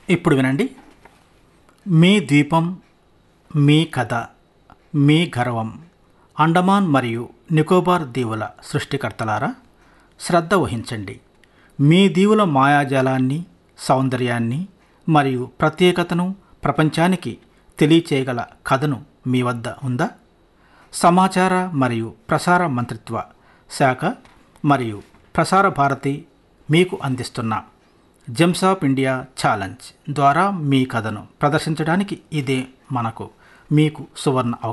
ఇప్పుడు వినండి మీ ద్వీపం మీ కథ మీ గర్వం అండమాన్ మరియు నికోబార్ దీవుల సృష్టికర్తలారా శ్రద్ధ వహించండి మీ దీవుల మాయాజాలాన్ని సౌందర్యాన్ని మరియు ప్రత్యేకతను ప్రపంచానికి తెలియచేయగల కథను మీ వద్ద ఉందా సమాచార మరియు ప్రసార మంత్రిత్వ శాఖ మరియు ప్రసార భారతి మీకు అందిస్తున్న జెమ్స్ ఆఫ్ ఇండియా ఛాలెంజ్ ద్వారా మీ కథను ప్రదర్శించడానికి ఇదే మనకు మీకు సువర్ణ అవకాశం